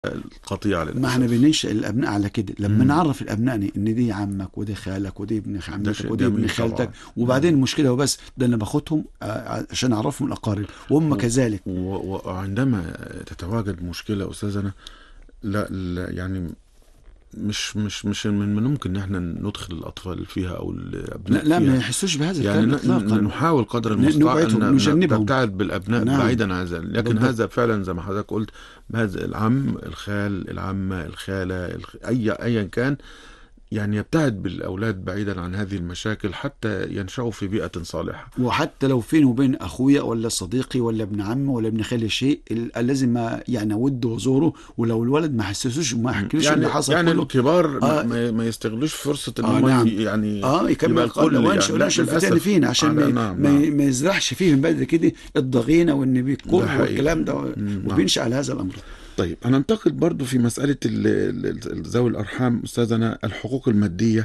القطيعه ما للاسف احنا بننشأ الابناء على كده لما مم. نعرف الابناء ان دي عمك ودي خالك ودي ابن ده عمتك شيء ودي ابن جميل خالتك طبعاً. وبعدين المشكله هو بس ده انا باخدهم آه، عشان اعرفهم الاقارب وهم و- كذلك و- وعندما تتواجد مشكله استاذنا لا, لا يعني مش مش مش من الممكن ان احنا ندخل الاطفال فيها او لا الابناء لا ما فيها يحسوش بهذا يعني الكلام ن- ن- اطلاقا نحاول قدر ن- المستطاع نبعدهم، ان نجنبهم. نبتعد بالابناء نعم. بعيدا عن ذلك لكن بالضبط. هذا فعلا زي ما حضرتك قلت هذا العم الخال العمه الخاله الخ... اي ايا كان يعني يبتعد بالاولاد بعيدا عن هذه المشاكل حتى ينشأوا في بيئه صالحه وحتى لو فين وبين اخويا ولا صديقي ولا ابن عمي ولا ابن خالي شيء ال- لازم ما- يعني اود وزوره ولو الولد ما حسسوش وما حكيلوش يعني اللي حصل يعني كله الكبار آه. ما, ما يستغلوش فرصه ان آه، هم نعم. يعني اه يكمل يبقى القول الكل وانشئ يعني. ونشئ لا، الفتان للأسف. فينا عشان آه، ما, نعم، ما, نعم. ما يزرعش فيه من بعد كده الضغينه وان بيكون ده حقيقي. والكلام ده مم، نعم. وبينشا على هذا الامر طيب هننتقل برضو في مسألة ال- ال- ال- ذوي الأرحام أستاذنا الحقوق المادية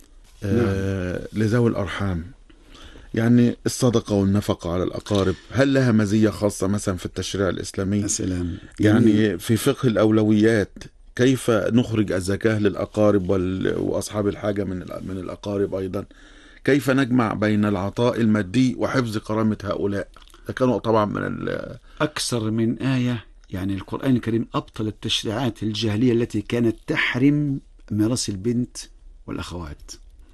آه لذوي الأرحام يعني الصدقة والنفقة على الأقارب هل لها مزية خاصة مثلا في التشريع الإسلامي يا سلام جميل. يعني في فقه الأولويات كيف نخرج الزكاة للأقارب وال- وأصحاب الحاجة من ال- من الأقارب أيضا كيف نجمع بين العطاء المادي وحفظ كرامة هؤلاء ده كانوا طبعا من ال- أكثر من آية يعني القرآن الكريم أبطل التشريعات الجاهلية التي كانت تحرم ميراث البنت والأخوات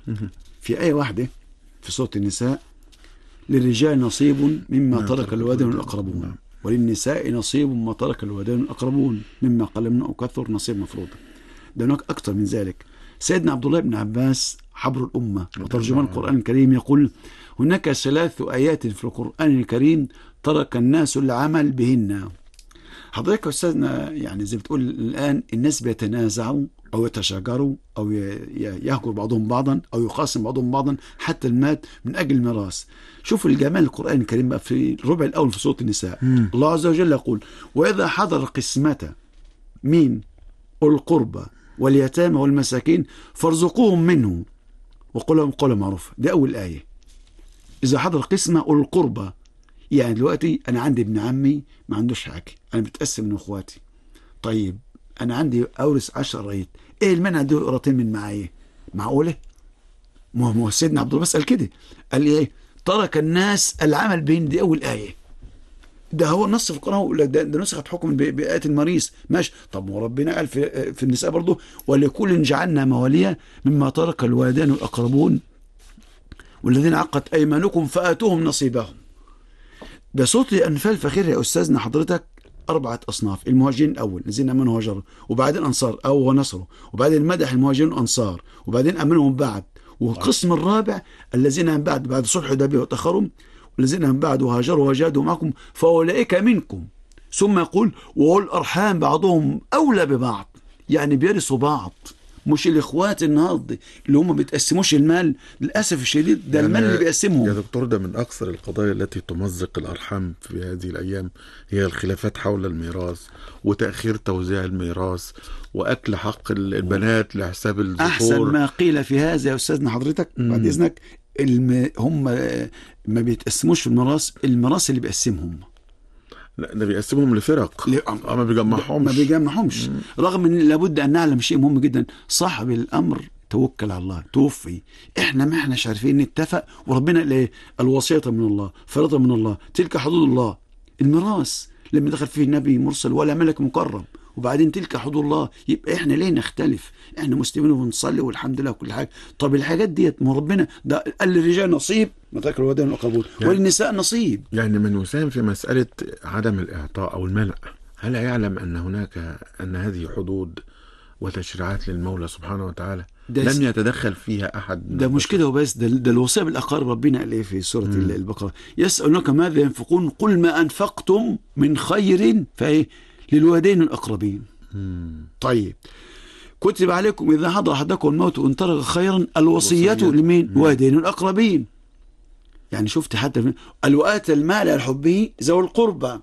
في آية واحدة في سورة النساء للرجال نصيب مما ما ترك ترك الوالدين الوالدين. الأقربون نعم. وللنساء نصيب مما ترك الوالدين الأقربون مما قل منه أو كثر نصيب مفروض ده هناك أكثر من ذلك سيدنا عبد الله بن عباس حبر الأمة وترجمان الله عنه. القرآن الكريم يقول هناك ثلاث آيات في القرآن الكريم ترك الناس العمل بهن حضرتك يا أستاذنا يعني زي بتقول الآن الناس بيتنازعوا أو يتشاجروا أو ي- ي- يهجر بعضهم بعضا أو يقاسم بعضهم بعضا حتى المات من أجل الميراث شوف الجمال القرآن الكريم بقى في الربع الأول في سورة النساء مم. الله عز وجل يقول وإذا حضر قسمة مين القربى واليتامى والمساكين فارزقوهم منه وقل لهم قولا معروفا دي أول آية إذا حضر قسمة أولي القربى يعني دلوقتي أنا عندي ابن عمي ما عندوش حاجة أنا بتقسم من إخواتي طيب أنا عندي أورث 10 قرايط إيه المانع دول قراطين من معايا معقولة؟ ما هو ما هو سيدنا عبد الله بس قال كده قال لي إيه؟ ترك الناس العمل بين دي أول آية ده هو نص في القرآن ولا ده, ده نسخت حكم ب- بآية المريض ماشي طب وربنا قال في, في النساء برضه ولكل جعلنا مواليا مما ترك الوالدان والأقربون والذين عقدت أيمانكم فآتوهم نصيبهم ده صوت الأنفال فخير يا أستاذنا حضرتك أربعة أصناف المهاجرين الأول الذين آمنوا هاجروا وبعدين أنصار أو نصروا وبعدين مدح المهاجرين الأنصار وبعدين آمنوا من بعد والقسم الرابع الذين من بعد بعد صلح الحديبية وتأخروا والذين من بعد هاجروا وجاهدوا معكم فأولئك منكم ثم يقول وأولي الأرحام بعضهم أولى ببعض يعني بيرثوا بعض مش الاخوات النهارده اللي هم بيتقسموش المال للاسف الشديد ده يعني المال اللي يا بيقسمهم دكتور ده من أكثر القضايا التي تمزق الأرحام في هذه الأيام هي الخلافات حول الميراث وتأخير توزيع الميراث وأكل حق ال- البنات لحساب احسن الذكور ما قيل في هذا يا استاذنا حضرتك بعد مم. اذنك الم... هم ما بيتقسموش في الميراث الميراث اللي بيقسمهم لا ده بيقسمهم لفرق ل- اه ما بيجمعهمش ما بيجمعهمش رغم ان لابد ان نعلم شيء مهم جدا صاحب الامر توكل على الله توفي احنا ما احناش عارفين نتفق وربنا قال ايه الوصيه من الله فريضه من الله تلك حدود الله الميراث لما دخل فيه نبي مرسل ولا ملك مكرم وبعدين تلك حدود الله يبقى احنا ليه نختلف احنا مسلمين وبنصلي والحمد لله وكل حاجه طب الحاجات ديت ما ربنا ده قال للرجال نصيب ما تاكل الودان والقبول يعني- وللنساء نصيب يعني من يساهم في مسألة عدم الإعطاء أو المنع هل يعلم أن هناك أن هذه حدود وتشريعات للمولى سبحانه وتعالى ده لم س- يتدخل فيها أحد من ده مش البشر. كده وبس ده, ده الوصيه بالاقارب ربنا قال ايه في سوره البقره يسالونك ماذا ينفقون قل ما انفقتم من خير فايه للوالدين الاقربين مم. طيب كتب عليكم اذا حضر احدكم الموت وان ترك خيرا الوصيه الوصية. لمين؟ الوالدين الاقربين يعني شفت حتى في- الوآت المال على حبه ذوي القربى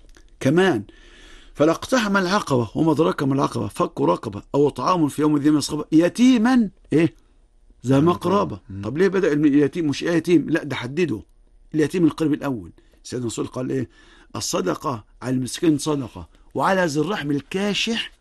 كمان فلا اقتحم العقبة وما أدراك ما العقبة فك رقبة أو طعام في يوم ذي مسقبة يتيما إيه ذا مقربة طب ليه بدأ اليتيم مش إيه يتيم لا ده حدده اليتيم القريب الأول سيدنا الرسول قال إيه الصدقة على المسكين صدقة وعلى ذي الرحم الكاشح